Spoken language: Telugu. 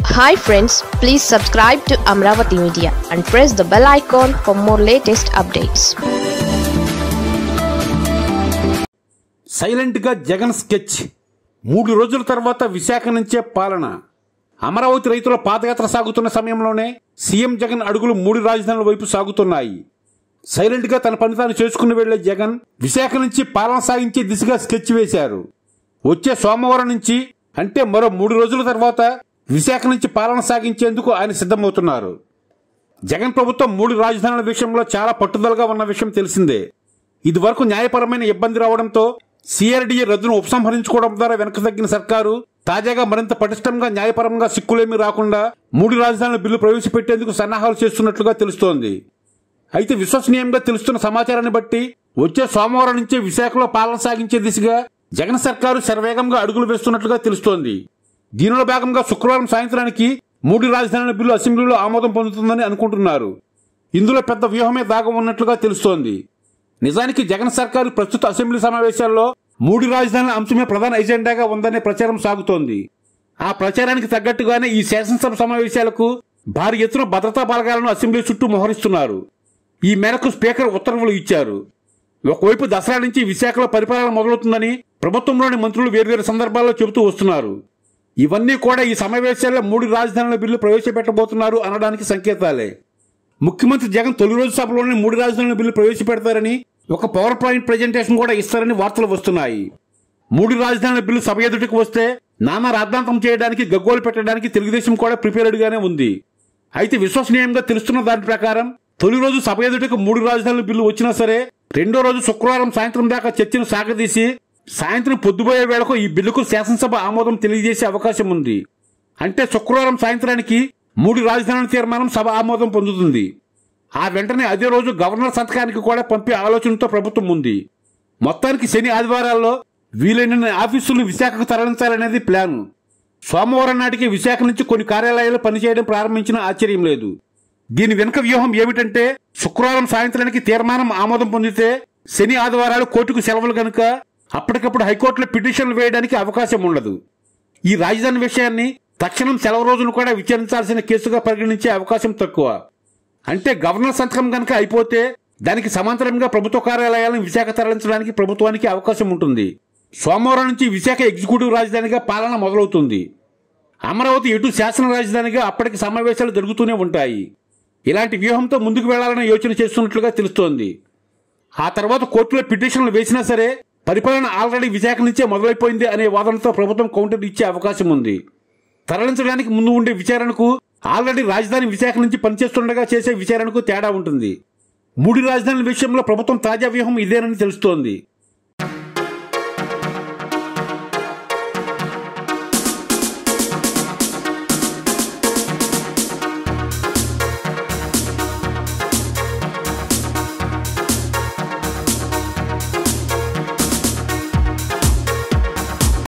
hi friends please subscribe to Amaravati media and press the bell icon for more latest updates సైలెంట్గా జగన్ స్కెచ్ మూడు రోజుల తర్వాత విశాఖ నుంచే పాలన అమరావతి రైతుల పాదయాత్ర సాగుతున్న సమయంలోనే సీఎం జగన్ అడుగులు మూడు రాజధానుల వైపు సాగుతున్నాయి సైలెంట్గా తన పని తాను చేసుకుని వెళ్లే జగన్ విశాఖ నుంచి పాలన సాగించే దిశగా స్కెచ్ వేశారు వచ్చే సోమవారం నుంచి అంటే మరో మూడు రోజుల తర్వాత విశాఖ నుంచి పాలన సాగించేందుకు ఆయన సిద్ధమవుతున్నారు జగన్ ప్రభుత్వం మూడు రాజధానుల విషయంలో చాలా పట్టుదలగా ఉన్న విషయం తెలిసిందే ఇదివరకు న్యాయపరమైన ఇబ్బంది రావడంతో సిఆర్డీఏ రద్దును ఉపసంహరించుకోవడం ద్వారా వెనక తగ్గిన సర్కారు తాజాగా మరింత పటిష్టంగా న్యాయపరంగా సిక్కులేమీ రాకుండా మూడు రాజధానుల బిల్లు ప్రవేశపెట్టేందుకు సన్నాహాలు చేస్తున్నట్లుగా తెలుస్తోంది అయితే విశ్వసనీయంగా తెలుస్తున్న సమాచారాన్ని బట్టి వచ్చే సోమవారం నుంచే విశాఖలో పాలన సాగించే దిశగా జగన్ సర్కారు శరవేగంగా అడుగులు వేస్తున్నట్లుగా తెలుస్తోంది దీనిలో భాగంగా శుక్రవారం సాయంత్రానికి మూడు రాజధానుల బిల్లు అసెంబ్లీలో ఆమోదం పొందుతుందని అనుకుంటున్నారు ఇందులో పెద్ద వ్యూహమే దాగం ఉన్నట్లుగా తెలుస్తోంది నిజానికి జగన్ సర్కారు ప్రస్తుత అసెంబ్లీ సమావేశాల్లో మూడు రాజధానుల అంశమే ప్రధాన ఎజెండాగా ఉందనే ప్రచారం సాగుతోంది ఆ ప్రచారానికి తగ్గట్టుగానే ఈ శాసనసభ సమావేశాలకు భారీ ఎత్తున భద్రతా బలగాలను అసెంబ్లీ చుట్టూ మోహరిస్తున్నారు ఈ మేరకు స్పీకర్ ఉత్తర్వులు ఇచ్చారు ఒకవైపు దసరా నుంచి విశాఖలో పరిపాలన మొదలవుతుందని ప్రభుత్వంలోని మంత్రులు వేర్వేరు సందర్భాల్లో చెబుతూ వస్తున్నారు ఇవన్నీ కూడా ఈ సమావేశాల్లో మూడు రాజధానుల బిల్లు ప్రవేశపెట్టబోతున్నారు అనడానికి సంకేతాలే ముఖ్యమంత్రి జగన్ తొలి రోజు సభలోనే మూడు రాజధానుల బిల్లు ప్రవేశపెడతారని ఒక పవర్ పాయింట్ ప్రజెంటేషన్ కూడా ఇస్తారని వార్తలు వస్తున్నాయి మూడు రాజధానుల బిల్లు సభ ఎదుటికి వస్తే నానా రాద్ధాంతం చేయడానికి గగ్గోలు పెట్టడానికి తెలుగుదేశం కూడా ప్రిపేర్డ్ గానే ఉంది అయితే విశ్వసనీయంగా తెలుస్తున్న దాని ప్రకారం తొలి రోజు సభ ఎదుటికి మూడు రాజధానుల బిల్లు వచ్చినా సరే రెండో రోజు శుక్రవారం సాయంత్రం దాకా చర్చను సాగదీసి సాయంత్రం పొద్దుపోయే వేళకు ఈ బిల్లుకు శాసనసభ ఆమోదం తెలియజేసే అవకాశం ఉంది అంటే శుక్రవారం సాయంత్రానికి మూడు రాజధానుల తీర్మానం సభ ఆమోదం పొందుతుంది ఆ వెంటనే అదే రోజు గవర్నర్ సంతకానికి కూడా పంపే ఆలోచనతో ప్రభుత్వం ఉంది మొత్తానికి శని ఆదివారాల్లో వీలైన ఆఫీసులు విశాఖకు తరలించాలనేది ప్లాన్ సోమవారం నాటికి విశాఖ నుంచి కొన్ని కార్యాలయాలు పనిచేయడం ప్రారంభించిన ఆశ్చర్యం లేదు దీని వెనుక వ్యూహం ఏమిటంటే శుక్రవారం సాయంత్రానికి తీర్మానం ఆమోదం పొందితే శని ఆదివారాలు కోర్టుకు సెలవులు గనుక అప్పటికప్పుడు హైకోర్టులో పిటిషన్లు వేయడానికి అవకాశం ఉండదు ఈ రాజధాని విషయాన్ని తక్షణం సెలవు రోజును కూడా విచారించాల్సిన కేసుగా పరిగణించే అవకాశం తక్కువ అంటే గవర్నర్ సంతకం గనక అయిపోతే దానికి సమాంతరంగా ప్రభుత్వ కార్యాలయాలను విశాఖ తరలించడానికి ప్రభుత్వానికి అవకాశం ఉంటుంది సోమవారం నుంచి విశాఖ ఎగ్జిక్యూటివ్ రాజధానిగా పాలన మొదలవుతుంది అమరావతి ఎటు శాసన రాజధానిగా అప్పటికి సమావేశాలు జరుగుతూనే ఉంటాయి ఇలాంటి వ్యూహంతో ముందుకు వెళ్లాలని యోచన చేస్తున్నట్లుగా తెలుస్తోంది ఆ తర్వాత కోర్టులో పిటిషన్లు వేసినా సరే పరిపాలన ఆల్రెడీ విశాఖ నుంచే మొదలైపోయింది అనే వాదనతో ప్రభుత్వం కౌంటర్ ఇచ్చే అవకాశం ఉంది తరలించడానికి ముందు ఉండే విచారణకు ఆల్రెడీ రాజధాని విశాఖ నుంచి పనిచేస్తుండగా చేసే విచారణకు తేడా ఉంటుంది మూడు రాజధానుల విషయంలో ప్రభుత్వం తాజా వ్యూహం ఇదేనని తెలుస్తోంది